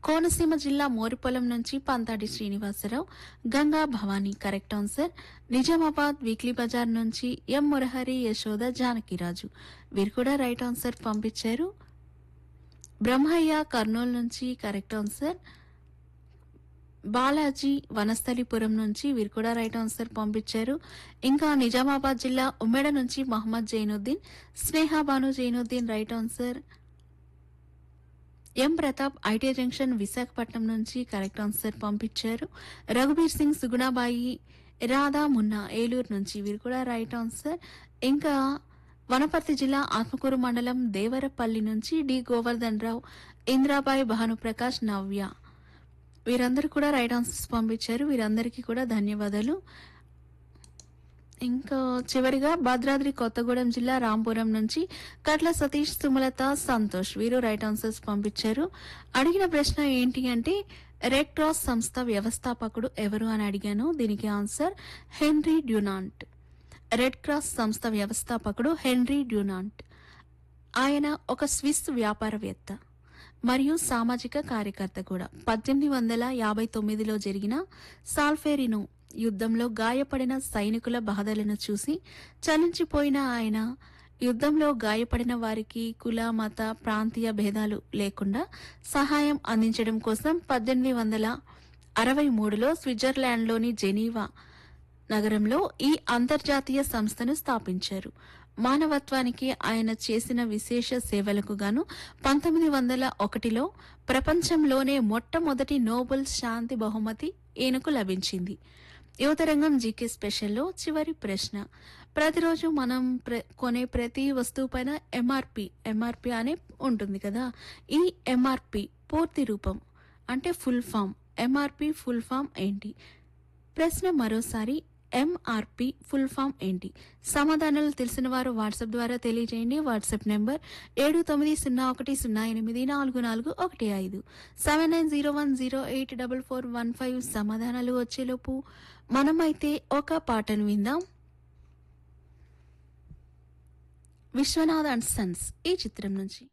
కోనసీమ జిల్లా మోరిపొలం నుంచి Panthadi Srinivasarao Ganga Bhavani correct answer Nizamabad weekly bazaar నుంచి ఎం మురహరి యశోద జానకిరాజు వీరు కూడా రైట్ ఆన్సర్ పంపించారు బ్రహ్మయ్య కర్నూలు నుంచి కరెక్ట్ ఆన్సర్ బాలాజీ వనస్థలిపురం నుంచి వీరు కూడా రైట్ ఆన్సర్ పంపించారు ఇంకా నిజామాబాద్ జిల్లా ఉమ్మెడ నుంచి Mohammed Zainuddin Snehabanu Zainuddin right answer M Pratap IT junction Visakhapatnam నుంచి కరెక్ట్ ఆన్సర్ పంపించారు రఘుబీర్ సింగ్ సుగుణాబాయి రాధా మున్నా ఏలూరు నుంచి వీరు కూడా రైట్ ఆన్సర్ ఇంకా వనపర్తి జిల్లా ఆత్మకూరు మండలం దేవరపల్లి నుంచి డి గోవర్ధన్ రావు ఇంద్రాబాయి భానుప్రకాష్ నవ్య వీరందరూ కూడా రైట్ ఆన్సర్స్ పంపించారు వీరందరికీ కూడా ధన్యవాదాలు ఇంకా చివరిగా భద్రాద్రి కొత్తగూడెం జిల్లా రాంపురం నుంచి కట్ల సతీష్ సుమలత సంతోష్ వీరు రైట్ ఆన్సర్స్ పంపించారు అడిగిన ప్రశ్న ఏంటి అంటే రెడ్ క్రాస్ సంస్థ వ్యవస్థాపకుడు ఎవరు అని అడిగాను దీనికి answer Henry Dunant red cross సంస్థ వ్యవస్థాపకుడు హెన్రీ డ్యూనాంట్ ఆయన ఒక స్విస్ వ్యాపారవేత్త మరియు సామాజిక కార్యకర్త కూడా పద్దెనిమిది వందల యాభై తొమ్మిదిలో జరిగిన సాల్ఫేరిను యుద్ధంలో గాయపడిన సైనికుల బాధలను చూసి చలించిపోయిన ఆయన యుద్ధంలో గాయపడిన వారికి కుల మత ప్రాంతీయ భేదాలు లేకుండా సహాయం అందించడం కోసం పద్దెనిమిది వందల అరవై మూడులో స్విట్జర్లాండ్లోని జెనీవా నగరంలో ఈ అంతర్జాతీయ సంస్థను స్థాపించారు మానవత్వానికి ఆయన చేసిన విశేష సేవలకు గాను పంతొమ్మిది వందల ఒకటిలో ప్రపంచంలోనే మొట్టమొదటి నోబెల్ శాంతి బహుమతి ఈయనకు లభించింది యువతరంగం జీకే స్పెషల్లో చివరి ప్రశ్న ప్రతిరోజు మనం ప్ర కొనే ప్రతి వస్తువు పైన ఎంఆర్పి ఎంఆర్పి అనే ఉంటుంది కదా ఈ ఎంఆర్పి పూర్తి రూపం అంటే full form MRP full form ఏంటి ప్రశ్న మరోసారి ఎంఆర్పి ఫుల్ ఫామ్ ఏంటి సమాధానాలు తెలిసిన వారు వాట్సాప్ ద్వారా తెలియజేయండి వాట్సాప్ నెంబర్ ఏడు తొమ్మిది సున్నా ఒకటి సున్నా ఎనిమిది నాలుగు నాలుగు ఒకటి ఐదు seven nine zero one zero eight double four one five సమాధానాలు వచ్చేలోపు మనమైతే ఒక పాటను విందాం విశ్వనాథ్ అండ్ సన్స్ ఈ చిత్రం నుంచి